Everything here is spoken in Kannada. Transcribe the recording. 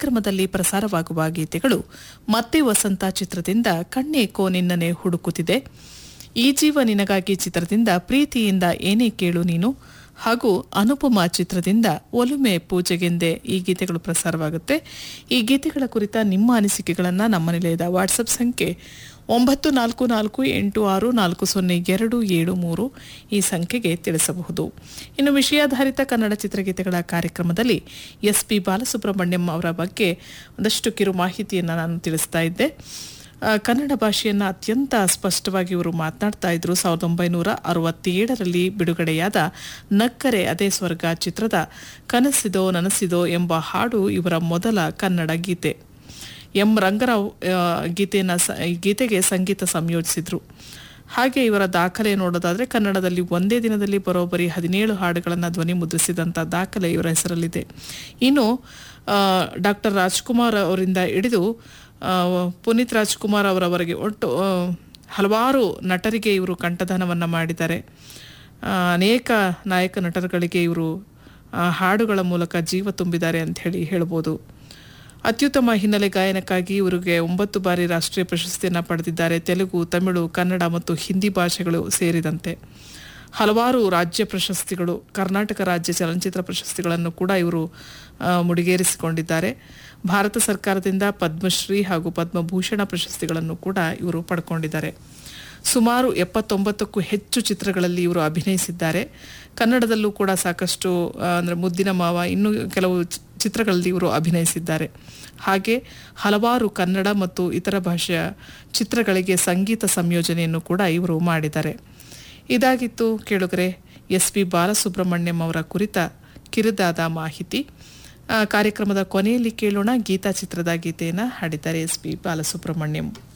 ಕಾರ್ಯಕ್ರಮದಲ್ಲಿ ಪ್ರಸಾರವಾಗುವ ಗೀತೆಗಳು ಮತ್ತೆ ವಸಂತ ಚಿತ್ರದಿಂದ ಕಣ್ಣೇಕೋ ನಿನ್ನನೆ ಹುಡುಕುತ್ತಿದೆ ಈ ಜೀವ ನಿನಗಾಗಿ ಚಿತ್ರದಿಂದ ಪ್ರೀತಿಯಿಂದ ಏನೇ ಕೇಳು ನೀನು ಹಾಗೂ ಅನುಪಮ ಚಿತ್ರದಿಂದ ಒಲುಮೆ ಪೂಜೆಗೆಂದೆ ಈ ಗೀತೆಗಳು ಪ್ರಸಾರವಾಗುತ್ತೆ ಈ ಗೀತೆಗಳ ಕುರಿತ ನಿಮ್ಮ ಅನಿಸಿಕೆಗಳನ್ನು ನಮ್ಮ ನಿಲಯದ ವಾಟ್ಸಪ್ ಸಂಖ್ಯೆ ಒಂಬತ್ತು ನಾಲ್ಕು ನಾಲ್ಕು ಎಂಟು ಆರು ನಾಲ್ಕು ಸೊನ್ನೆ ಎರಡು ಏಳು ಮೂರು ಈ ಸಂಖ್ಯೆಗೆ ತಿಳಿಸಬಹುದು ಇನ್ನು ವಿಷಯಾಧಾರಿತ ಕನ್ನಡ ಚಿತ್ರಗೀತೆಗಳ ಕಾರ್ಯಕ್ರಮದಲ್ಲಿ ಎಸ್ ಪಿ ಬಾಲಸುಬ್ರಹ್ಮಣ್ಯಂ ಅವರ ಬಗ್ಗೆ ಒಂದಷ್ಟು ಕಿರು ಮಾಹಿತಿಯನ್ನು ನಾನು ತಿಳಿಸ್ತಾ ಇದ್ದೆ ಆ, ಕನ್ನಡ ಭಾಷೆಯನ್ನು ಅತ್ಯಂತ ಸ್ಪಷ್ಟವಾಗಿ ಇವರು ಮಾತನಾಡ್ತಾ ಇದ್ರು ಸಾವಿರದ ಒಂಬೈನೂರ ಅರವತ್ತೇಳರಲ್ಲಿ ಬಿಡುಗಡೆಯಾದ ನಕ್ಕರೆ ಅದೇ ಸ್ವರ್ಗ ಚಿತ್ರದ ಕನಸಿದೋ ನನಸಿದೋ ಎಂಬ ಹಾಡು ಇವರ ಮೊದಲ ಕನ್ನಡ ಗೀತೆ ಎಂ ರಂಗರಾವ್ ಆ, ಗೀತೆಯನ್ನ ಸ- ಈ ಗೀತೆಗೆ ಸಂಗೀತ ಸಂಯೋಜಿಸಿದ್ರು ಹಾಗೆ ಇವರ ದಾಖಲೆ ನೋಡೋದಾದ್ರೆ ಕನ್ನಡದಲ್ಲಿ ಒಂದೇ ದಿನದಲ್ಲಿ ಬರೋಬ್ಬರಿ ಹದಿನೇಳು ಹಾಡುಗಳನ್ನು ಧ್ವನಿ ಮುದ್ರಿಸಿದಂಥ ದಾಖಲೆ ಇವರ ಹೆಸರಲ್ಲಿದೆ ಇನ್ನು ಡಾಕ್ಟರ್ ರಾಜ್ಕುಮಾರ್ ಅವರಿಂದ ಹಿಡಿದು ಆ, ಪುನೀತ್ ರಾಜ್ಕುಮಾರ್ ಅವರವರೆಗೆ ಒಟ್ಟು ಆ, ಹಲವಾರು ನಟರಿಗೆ ಇವರು ಕಂಠದಾನವನ್ನು ಮಾಡಿದ್ದಾರೆ ಆ, ಅನೇಕ ನಾಯಕ ನಟರುಗಳಿಗೆ ಇವರು ಆ, ಹಾಡುಗಳ ಮೂಲಕ ಜೀವ ತುಂಬಿದ್ದಾರೆ ಅಂತ ಹೇಳಿ ಹೇಳ್ಬೋದು ಅತ್ಯುತ್ತಮ ಹಿನ್ನೆಲೆ ಗಾಯನಕ್ಕಾಗಿ ಇವರಿಗೆ ಒಂಬತ್ತು ಬಾರಿ ರಾಷ್ಟ್ರೀಯ ಪ್ರಶಸ್ತಿಯನ್ನು ಪಡೆದಿದ್ದಾರೆ ತೆಲುಗು ತಮಿಳು ಕನ್ನಡ ಮತ್ತು ಹಿಂದಿ ಭಾಷೆಗಳು ಸೇರಿದಂತೆ ಹಲವಾರು ರಾಜ್ಯ ಪ್ರಶಸ್ತಿಗಳು ಕರ್ನಾಟಕ ರಾಜ್ಯ ಚಲನಚಿತ್ರ ಪ್ರಶಸ್ತಿಗಳನ್ನು ಕೂಡ ಇವರು ಆ, ಮುಡಿಗೇರಿಸಿಕೊಂಡಿದ್ದಾರೆ ಭಾರತ ಸರ್ಕಾರದಿಂದ ಪದ್ಮಶ್ರೀ ಹಾಗೂ ಪದ್ಮಭೂಷಣ ಪ್ರಶಸ್ತಿಗಳನ್ನು ಕೂಡ ಇವರು ಪಡ್ಕೊಂಡಿದ್ದಾರೆ ಸುಮಾರು ಎಪ್ಪತ್ತೊಂಬತ್ತಕ್ಕೂ ಹೆಚ್ಚು ಚಿತ್ರಗಳಲ್ಲಿ ಇವರು ಅಭಿನಯಿಸಿದ್ದಾರೆ ಕನ್ನಡದಲ್ಲೂ ಕೂಡ ಸಾಕಷ್ಟು ಆ, ಅಂದ್ರೆ ಮುದ್ದಿನ ಮಾವ ಇನ್ನೂ ಕೆಲವು ಚಿ- ಚಿತ್ರಗಳಲ್ಲಿ ಇವರು ಅಭಿನಯಿಸಿದ್ದಾರೆ ಹಾಗೆ ಹಲವಾರು ಕನ್ನಡ ಮತ್ತು ಇತರ ಭಾಷೆಯ ಚಿತ್ರಗಳಿಗೆ ಸಂಗೀತ ಸಂಯೋಜನೆಯನ್ನು ಕೂಡ ಇವರು ಮಾಡಿದ್ದಾರೆ ಇದಾಗಿತ್ತು ಕೇಳುಗರೆ ಎಸ್ ಪಿ ಬಾಲಸುಬ್ರಹ್ಮಣ್ಯಂ ಅವರ ಕುರಿತ ಕಿರಿದಾದ ಮಾಹಿತಿ ಆ, ಕಾರ್ಯಕ್ರಮದ ಕೊನೆಯಲ್ಲಿ ಕೇಳೋಣ ಗೀತಾ ಚಿತ್ರದ ಗೀತೆಯನ್ನು ಹಾಡಿದ್ದಾರೆ ಎಸ್ ಪಿ ಬಾಲಸುಬ್ರಹ್ಮಣ್ಯಂ